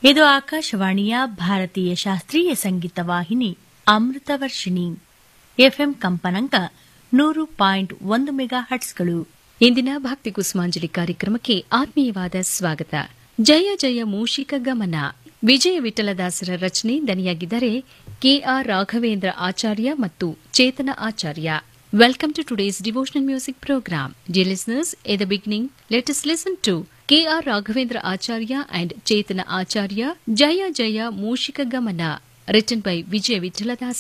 ಇದು ಆಕಾಶವಾಣಿಯ ಭಾರತೀಯ ಶಾಸ್ತ್ರೀಯ ಸಂಗೀತ ವಾಹಿನಿ ಅಮೃತವರ್ಷಿಣಿ ಎಫ್ಎಂ ಕಂಪನಾಂಕ ನೂರು ಪಾಯಿಂಟ್ ಒಂದು ಮೆಗಾ ಹಟ್ಸ್ಗಳು ಇಂದಿನ ಭಕ್ತಿ ಕುಸುಮಾಂಜಲಿ ಕಾರ್ಯಕ್ರಮಕ್ಕೆ ಆತ್ಮೀಯವಾದ ಸ್ವಾಗತ ಜಯ ಜಯ ಮೂಷಿಕ ಗಮನ ವಿಜಯ ವಿಠಲದಾಸರ ರಚನೆ ದನಿಯಾಗಿದ್ದರೆ ಕೆಆರ್ ರಾಘವೇಂದ್ರ ಆಚಾರ್ಯ ಮತ್ತು Chetana Acharya welcome to today's devotional music programme dear listeners at the beginning let us listen to K R Raghavendra Acharya and Chetana Acharya ಜಯ ಜಯ ಮೂಷಿಕ ಗಮನ ರಿಟನ್ ಬೈ ವಿಜಯ ವಿಠಲದಾಸ